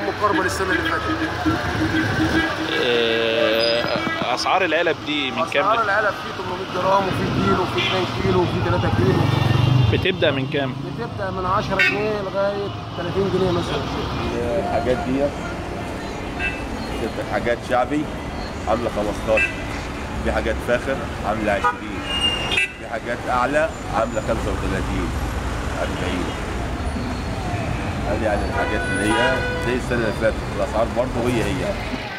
تكون مقاربه للسنه اللي فاتت آه، اسعار العلب دي من كام اسعار العلب في 800 جرام وفي كيلو وفي 2 كيلو وفي 3 كيلو بتبدا من كام بتبدا من 10 جنيه لغايه 30 جنيه مثلا الحاجات دي ست حاجات شعبي عامله 15 في حاجات فاخر عامله 20 في حاجات اعلى عامله 35 40 هذه يعني الحاجات اللي هي زي السنه اللي فاتت الاسعار برضه هي هي